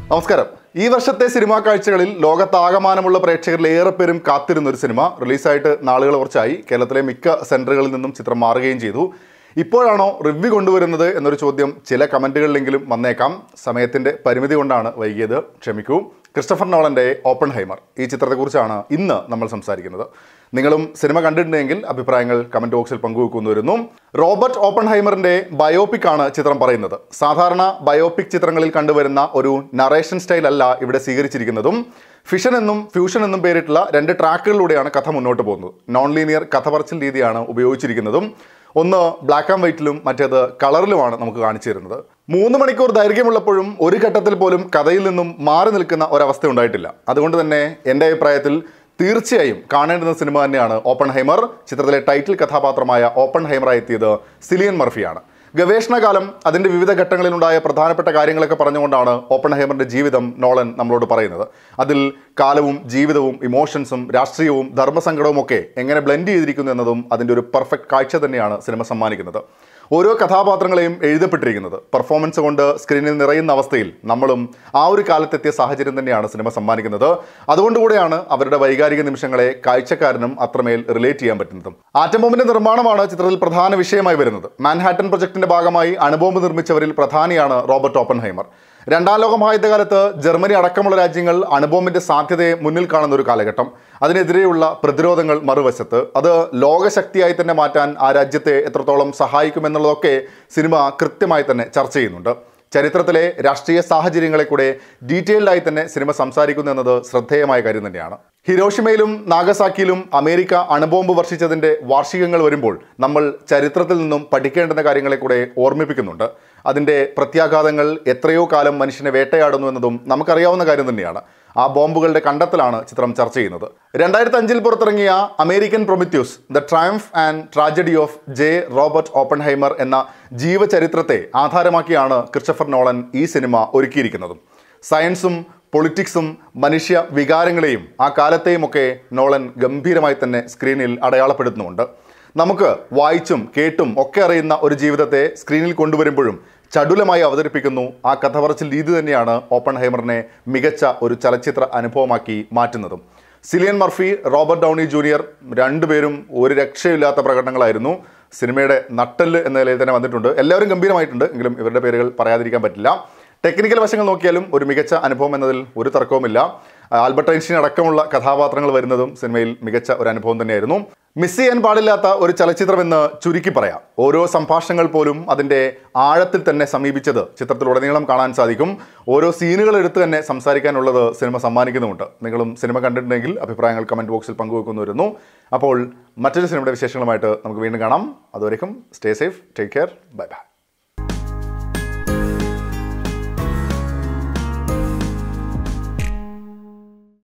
നമസ്കാരം ഈ വർഷത്തെ സിനിമാ കാഴ്ചകളിൽ ലോകത്താകമാനമുള്ള പ്രേക്ഷകരിൽ ഏറെ പേരും കാത്തിരുന്ന ഒരു സിനിമ റിലീസായിട്ട് നാളുകൾ കുറച്ചായി കേരളത്തിലെ മിക്ക സെൻറ്ററുകളിൽ നിന്നും ചിത്രം മാറുകയും ചെയ്തു ഇപ്പോഴാണോ റിവ്യൂ കൊണ്ടുവരുന്നത് എന്നൊരു ചോദ്യം ചില കമൻറ്റുകളിലെങ്കിലും വന്നേക്കാം സമയത്തിൻ്റെ പരിമിതി കൊണ്ടാണ് വൈകിയത് ക്ഷമിക്കൂ ക്രിസ്റ്റഫർ നോളൻ്റെ ഓപ്പൺ ഹൈമർ ഈ ചിത്രത്തെക്കുറിച്ചാണ് ഇന്ന് നമ്മൾ സംസാരിക്കുന്നത് നിങ്ങളും സിനിമ കണ്ടിട്ടുണ്ടെങ്കിൽ അഭിപ്രായങ്ങൾ കമൻറ്റ് ബോക്സിൽ പങ്കുവെക്കുന്നു വരുന്നു റോബർട്ട് ഓപ്പൺ ഹൈമറിൻ്റെ ബയോപിക് ആണ് ചിത്രം പറയുന്നത് സാധാരണ ബയോപിക് ചിത്രങ്ങളിൽ കണ്ടുവരുന്ന ഒരു നറേഷൻ സ്റ്റൈൽ അല്ല ഇവിടെ സ്വീകരിച്ചിരിക്കുന്നതും ഫിഷൻ എന്നും ഫ്യൂഷൻ എന്നും പേരിട്ടുള്ള രണ്ട് ട്രാക്കുകളിലൂടെയാണ് കഥ മുന്നോട്ട് പോകുന്നത് നോൺ ലീനിയർ കഥ പറച്ചിൽ രീതിയാണ് ഉപയോഗിച്ചിരിക്കുന്നതും ഒന്ന് ബ്ലാക്ക് ആൻഡ് വൈറ്റിലും മറ്റേത് കളറിലുമാണ് നമുക്ക് കാണിച്ചു തരുന്നത് മൂന്ന് മണിക്കൂർ ദൈർഘ്യമുള്ളപ്പോഴും ഒരു ഘട്ടത്തിൽ പോലും കഥയിൽ നിന്നും മാറി നിൽക്കുന്ന ഒരവസ്ഥ ഉണ്ടായിട്ടില്ല അതുകൊണ്ട് തന്നെ എൻ്റെ അഭിപ്രായത്തിൽ തീർച്ചയായും കാണേണ്ടുന്ന സിനിമ തന്നെയാണ് ഓപ്പൺ ഹൈമർ ചിത്രത്തിലെ ടൈറ്റിൽ കഥാപാത്രമായ ഓപ്പൺ ഹൈമറായി എത്തിയത് സിലിയൻ മർഫിയാണ് ഗവേഷണകാലം അതിൻ്റെ വിവിധ ഘട്ടങ്ങളിലുണ്ടായ പ്രധാനപ്പെട്ട കാര്യങ്ങളൊക്കെ പറഞ്ഞുകൊണ്ടാണ് ഓപ്പൺ ഹൈമറിൻ്റെ ജീവിതം നോളൻ നമ്മളോട് പറയുന്നത് അതിൽ കാലവും ജീവിതവും ഇമോഷൻസും രാഷ്ട്രീയവും ധർമ്മസങ്കടവും ഒക്കെ എങ്ങനെ ബ്ലെൻഡ് ചെയ്തിരിക്കുന്നു എന്നതും അതിൻ്റെ ഒരു പെർഫെക്റ്റ് കാഴ്ച തന്നെയാണ് സിനിമ സമ്മാനിക്കുന്നത് ഓരോ കഥാപാത്രങ്ങളെയും എഴുതപ്പെട്ടിരിക്കുന്നത് പെർഫോമൻസ് കൊണ്ട് സ്ക്രീനിൽ നിറയുന്ന അവസ്ഥയിൽ നമ്മളും ആ ഒരു കാലത്തെത്തിയ സാഹചര്യം തന്നെയാണ് സിനിമ സമ്മാനിക്കുന്നത് അതുകൊണ്ടുകൂടെയാണ് അവരുടെ വൈകാരിക നിമിഷങ്ങളെ കാഴ്ചക്കാരനും അത്രമേൽ റിലേറ്റ് ചെയ്യാൻ പറ്റുന്നതും ആറ്റം ബോംബിന്റെ നിർമ്മാണമാണ് ചിത്രത്തിൽ പ്രധാന വിഷയമായി വരുന്നത് മാൻഹാട്ടൻ പ്രൊജക്ടിന്റെ ഭാഗമായി അണുബോംബ് നിർമ്മിച്ചവരിൽ പ്രധാനിയാണ് റോബർട്ട് ഓപ്പൻഹൈമർ രണ്ടാം ലോക മഹായുദ്ധകാലത്ത് ജർമ്മനി അടക്കമുള്ള രാജ്യങ്ങൾ അണുബോംബിന്റെ സാധ്യതയെ മുന്നിൽ കാണുന്ന ഒരു കാലഘട്ടം അതിനെതിരെയുള്ള പ്രതിരോധങ്ങൾ മറുവശത്ത് അത് ലോകശക്തിയായി തന്നെ മാറ്റാൻ ആ രാജ്യത്തെ എത്രത്തോളം സഹായിക്കുമെന്നുള്ളതൊക്കെ സിനിമ കൃത്യമായി തന്നെ ചർച്ച ചെയ്യുന്നുണ്ട് ചരിത്രത്തിലെ രാഷ്ട്രീയ സാഹചര്യങ്ങളെ കൂടെ ഡീറ്റെയിൽഡ് ആയി തന്നെ സിനിമ സംസാരിക്കുന്നു എന്നത് ശ്രദ്ധേയമായ കാര്യം തന്നെയാണ് ഹിരോഷിമയിലും നാഗസാക്കിയിലും അമേരിക്ക അണുബോംബ് വർഷിച്ചതിൻ്റെ വാർഷികങ്ങൾ വരുമ്പോൾ നമ്മൾ ചരിത്രത്തിൽ നിന്നും പഠിക്കേണ്ടുന്ന കാര്യങ്ങളെ കൂടെ ഓർമ്മിപ്പിക്കുന്നുണ്ട് അതിൻ്റെ പ്രത്യാഘാതങ്ങൾ എത്രയോ കാലം മനുഷ്യനെ വേട്ടയാടുന്നു എന്നതും നമുക്കറിയാവുന്ന കാര്യം തന്നെയാണ് ആ ബോംബുകളുടെ കണ്ടെത്തലാണ് ചിത്രം ചർച്ച ചെയ്യുന്നത് രണ്ടായിരത്തി അഞ്ചിൽ പുറത്തിറങ്ങിയ American Prometheus the triumph and tragedy of J Robert Oppenheimer എന്ന ജീവചരിത്രത്തെ ആധാരമാക്കിയാണ് ക്രിസ്റ്റഫർ നോളൻ ഈ സിനിമ ഒരുക്കിയിരിക്കുന്നതും സയൻസും പൊളിറ്റിക്സും മനുഷ്യ വികാരങ്ങളെയും ആ കാലത്തെയും ഒക്കെ നോളൻ ഗംഭീരമായി തന്നെ സ്ക്രീനിൽ അടയാളപ്പെടുത്തുന്നുമുണ്ട് നമുക്ക് വായിച്ചും കേട്ടും ഒക്കെ അറിയുന്ന ഒരു ജീവിതത്തെ സ്ക്രീനിൽ കൊണ്ടുവരുമ്പോഴും ചടുലമായി അവതരിപ്പിക്കുന്നു ആ കഥ പറച്ചിൽ രീതി തന്നെയാണ് ഓപ്പൺ ഹൈമറിനെ മികച്ച ഒരു ചലച്ചിത്ര അനുഭവമാക്കി മാറ്റുന്നതും Cillian Murphy Robert Downey junior രണ്ടുപേരും ഒരു രക്ഷയില്ലാത്ത പ്രകടനങ്ങളായിരുന്നു സിനിമയുടെ നട്ടല് എന്ന നിലയിൽ തന്നെ വന്നിട്ടുണ്ട് എല്ലാവരും ഗംഭീരമായിട്ടുണ്ട് എങ്കിലും ഇവരുടെ പേരുകൾ പറയാതിരിക്കാൻ പറ്റില്ല ടെക്നിക്കൽ വശങ്ങൾ നോക്കിയാലും ഒരു മികച്ച അനുഭവം എന്നതിൽ ഒരു തർക്കവുമില്ല ആൽബർട്ട് ഐൻസ്റ്റീൻ അടക്കമുള്ള കഥാപാത്രങ്ങൾ വരുന്നതും സിനിമയിൽ മികച്ച ഒരു അനുഭവം തന്നെയായിരുന്നു മിസ് ചെയ്യാൻ പാടില്ലാത്ത ഒരു ചലച്ചിത്രമെന്ന് ചുരുക്കി പറയാം ഓരോ സംഭാഷണങ്ങൾ പോലും അതിൻ്റെ ആഴത്തിൽ തന്നെ സമീപിച്ചത് ചിത്രത്തിലുടനീളം കാണാൻ സാധിക്കും ഓരോ സീനുകൾ എടുത്ത് തന്നെ സംസാരിക്കാനുള്ളത് സിനിമ സമ്മാനിക്കുന്നുമുണ്ട് നിങ്ങളും സിനിമ കണ്ടിട്ടുണ്ടെങ്കിൽ അഭിപ്രായങ്ങൾ കമൻറ്റ് ബോക്സിൽ പങ്കുവെക്കുന്നു വരുന്നു അപ്പോൾ മറ്റൊരു സിനിമയുടെ വിശേഷങ്ങളുമായിട്ട് നമുക്ക് വീണ്ടും കാണാം അതുവരെയും stay safe take care bye by